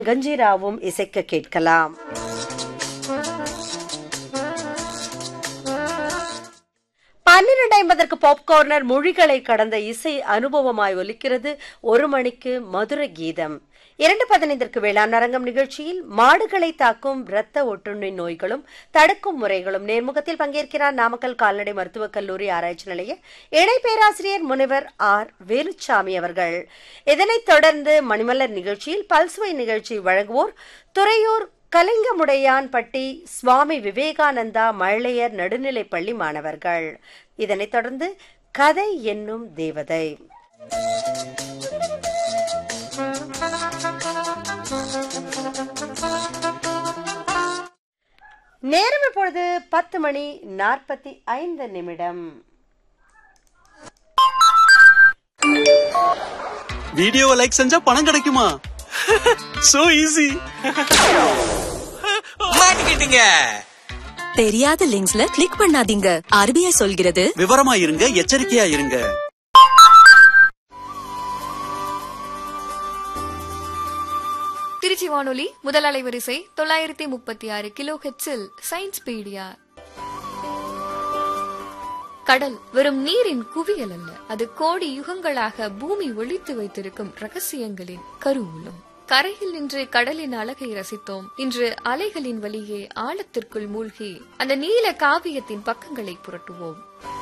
கஞ்சிராவும் இசைக்க கேட்கலாம் பன்னிரண்டு ஐம்பதற்கு பாப்கார்னர் மொழிகளை கடந்த இசை அனுபவமாய் ஒலிக்கிறது ஒரு மணிக்கு மதுர கீதம் இரண்டு பதினைந்திற்கு வேளாண் அரங்கம் நிகழ்ச்சியில் மாடுகளை தாக்கும் இரத்த ஒட்டுண்ணி நோய்களும் தடுக்கும் முறைகளும் நேர்முகத்தில் பங்கேற்கிறார் நாமக்கல் கால்நடை மருத்துவக் கல்லூரி ஆராய்ச்சி நிலைய இணை பேராசிரியர் முனைவர் ஆர் வேலுச்சாமி அவர்கள் இதனைத் தொடர்ந்து மணிமலர் நிகழ்ச்சியில் பல்சுவை நிகழ்ச்சி வழங்குவோர் துறையூர் கலிங்கமுடையான்பட்டி சுவாமி விவேகானந்தா மழலையர் நடுநிலைப்பள்ளி மாணவர்கள் இதனைத் தொடர்ந்து கதை என்னும் தேவதை நேரம் இப்பொழுது பத்து மணி நாற்பத்தி ஐந்து நிமிடம் வீடியோவை லைக் செஞ்சா பணம் கிடைக்குமா சோ ஈஸி மாட்டிக்கிட்டீங்க தெரியாத லிங்க்ஸ்ல கிளிக் பண்ணாதீங்க ஆர்பிஐ சொல்கிறது விவரமா இருங்க எச்சரிக்கையா இருங்க திருச்சி வானொலி முதல் அலைவரிசை தொள்ளாயிரத்தி முப்பத்தி ஆறு கிலோ ஹெட்ஸில் சயின்ஸ் பீடியா கடல் வெறும் நீரின் குவியல் அல்ல அது கோடி யுகங்களாக பூமி ஒழித்து வைத்திருக்கும் ரகசியங்களின் கருவூலம் கரையில் நின்று கடலின் அழகை ரசித்தோம் இன்று அலைகளின் வழியே ஆழத்திற்குள் மூழ்கி அந்த நீல காவியத்தின் பக்கங்களை புரட்டுவோம்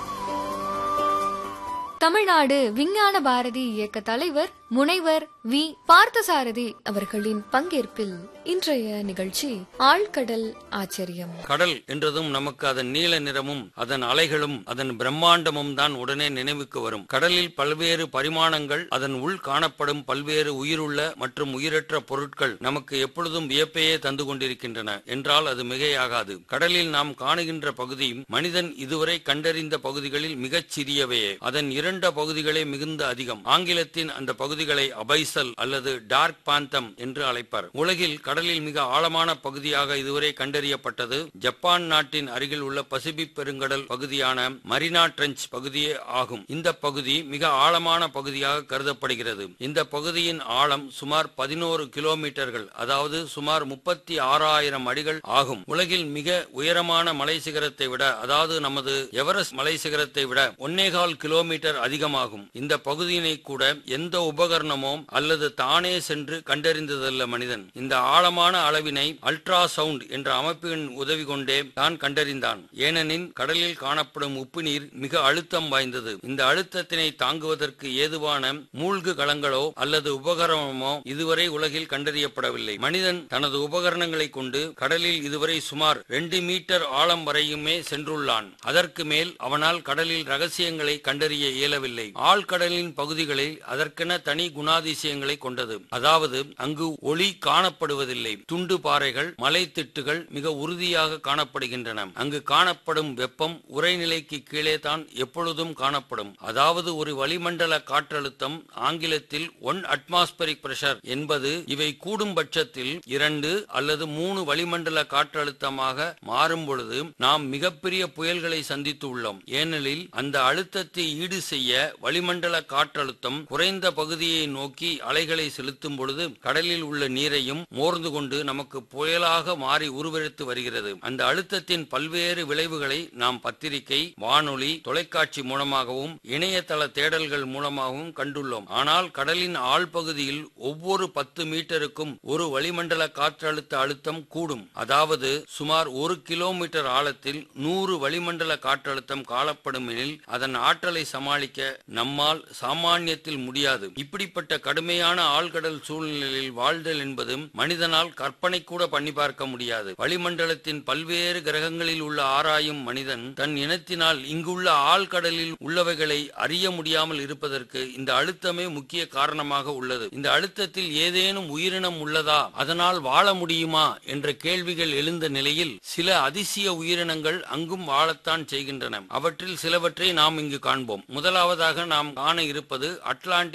தமிழ்நாடு விஞ்ஞான பாரதி இயக்க தலைவர் முனைவர் வி பார்த்தசாரதி அவர்களின் பங்கேற்பில் இன்றைய நிகழ்ச்சி ஆழ்கடல் ஆச்சரியம் கடல் என்றதும் நமக்கு அதன் நீல நிறமும் அதன் அலைகளும் அதன் பிரம்மாண்டமும் தான் உடனே நினைவுக்கு வரும் கடலில் பல்வேறு பரிமாணங்கள் அதன் உள் காணப்படும் பல்வேறு உயிருள்ள மற்றும் உயிரற்ற பொருட்கள் நமக்கு எப்பொழுதும் வியப்பையே தந்து கொண்டிருக்கின்றன என்றால் அது மிகையாகாது கடலில் நாம் காணுகின்ற பகுதி மனிதன் இதுவரை கண்டறிந்த பகுதிகளில் மிகச் சிறியவையே அதன் இரண்ட பகுதிகளே மிகுந்த அதிகம் ஆங்கிலத்தின் அந்த பகுதிகளை அபைசல் அல்லது டார்க் பாந்தம் என்று அழைப்பர் உலகில் கடலில் மிக ஆழமான பகுதியாக இதுவரை கண்டறியப்பட்டது ஜப்பான் நாட்டின் அருகில் உள்ள பசிபிக் பெருங்கடல் பகுதியான மரினா ட்ரெஞ்ச் பகுதியே ஆகும் இந்த பகுதி மிக ஆழமான பகுதியாக கருதப்படுகிறது இந்த பகுதியின் ஆழம் சுமார் பதினோரு கிலோமீட்டர்கள் அதாவது சுமார் முப்பத்தி ஆறாயிரம் அடிகள் ஆகும் உலகில் மிக உயரமான மலை சிகரத்தை விட அதாவது நமது எவரெஸ்ட் மலை சிகரத்தை விட ஒன்னேகால் கிலோமீட்டர் அதிகமாகும் இந்த பகுதியினை கூட எந்த உபகரணமோ அல்லது தானே சென்று கண்டறிந்ததல்ல மனிதன் இந்த ஆழமான அளவினை அல்ட்ரா சவுண்ட் என்ற அமைப்பின் உதவி கொண்டே தான் கண்டறிந்தான் ஏனெனில் கடலில் காணப்படும் உப்பு நீர் மிக அழுத்தம் வாய்ந்தது இந்த அழுத்தத்தினை தாங்குவதற்கு ஏதுவான மூழ்கு களங்களோ அல்லது உபகரணமோ இதுவரை உலகில் கண்டறியப்படவில்லை மனிதன் தனது உபகரணங்களை கொண்டு கடலில் இதுவரை சுமார் ரெண்டு மீட்டர் ஆழம் வரையுமே சென்றுள்ளான் அதற்கு மேல் அவனால் கடலில் ரகசியங்களை கண்டறிய இயலவில்லை ஆழ்கடலின் பகுதிகளில் அதற்கென தனி குணாதிசயங்களை கொண்டது அதாவது அங்கு ஒளி காணப்படுவதில்லை துண்டு பாறைகள் மலை திட்டுகள் மிக உறுதியாக காணப்படுகின்றன அங்கு காணப்படும் வெப்பம் உறைநிலைக்கு கீழே தான் எப்பொழுதும் காணப்படும் அதாவது ஒரு வளிமண்டல காற்றழுத்தம் ஆங்கிலத்தில் ஒன் அட்மாஸ்பரிக் பிரஷர் என்பது இவை கூடும் பட்சத்தில் இரண்டு அல்லது மூணு வளிமண்டல காற்றழுத்தமாக மாறும் பொழுது நாம் மிகப்பெரிய புயல்களை சந்தித்து உள்ளோம் ஏனெனில் அந்த அழுத்தத்தை ஈடு செய்ய வளிமண்டல காற்றழுத்தம் குறைந்த பகுதியை நோக்கி அலைகளை செலுத்தும் பொழுது கடலில் உள்ள நீரையும் மோர்ந்து கொண்டு நமக்கு புயலாக மாறி உருவெடுத்து வருகிறது அந்த அழுத்தத்தின் பல்வேறு விளைவுகளை நாம் பத்திரிகை வானொலி தொலைக்காட்சி மூலமாகவும் இணையதள தேடல்கள் மூலமாகவும் கண்டுள்ளோம் ஆனால் கடலின் ஆழ்பகுதியில் ஒவ்வொரு பத்து மீட்டருக்கும் ஒரு வளிமண்டல காற்றழுத்த அழுத்தம் கூடும் அதாவது சுமார் ஒரு கிலோமீட்டர் ஆழத்தில் நூறு வளிமண்டல காற்றழுத்தம் காணப்படும் எனில் அதன் ஆற்றலை சமாளிக்க நம்மால் சாமானியத்தில் முடியாது இப்படிப்பட்ட கடுமையான ஆழ்கடல் சூழ்நிலையில் வாழ்தல் என்பது மனிதனால் கற்பனை கூட பண்ணி பார்க்க முடியாது வளிமண்டலத்தின் பல்வேறு கிரகங்களில் உள்ள ஆராயும் மனிதன் தன் இனத்தினால் இங்குள்ள ஆழ்கடலில் உள்ளவைகளை அறிய முடியாமல் இருப்பதற்கு இந்த அழுத்தமே முக்கிய காரணமாக உள்ளது இந்த அழுத்தத்தில் ஏதேனும் உயிரினம் உள்ளதா அதனால் வாழ முடியுமா என்ற கேள்விகள் எழுந்த நிலையில் சில அதிசய உயிரினங்கள் அங்கும் வாழத்தான் செய்கின்றன அவற்றில் சிலவற்றை நாம் இங்கு காண்போம் முதலாவதாக நாம் காண இருப்பது அட்லாண்டிக் ஹாக்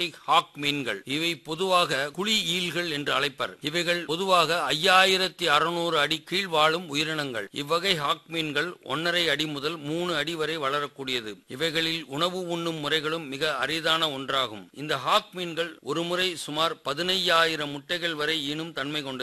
ஹாக் மீன்கள் இவை பொதுவாக குழி ஈல்கள் என்று அழைப்பர் இவைகள் பொதுவாக ஐயாயிரத்தி அறுநூறு அடி கீழ் வாழும் உயிரினங்கள் இவ்வகை ஹாக் மீன்கள் ஒன்னரை அடி முதல் மூணு அடி வரை வளரக்கூடியது இவைகளில் உணவு உண்ணும் முறைகளும் மிக அரிதான ஒன்றாகும் இந்த ஹாக் மீன்கள் ஒருமுறை சுமார் பதினையாயிரம் முட்டைகள் வரை ஈனும் தன்மை கொண்டது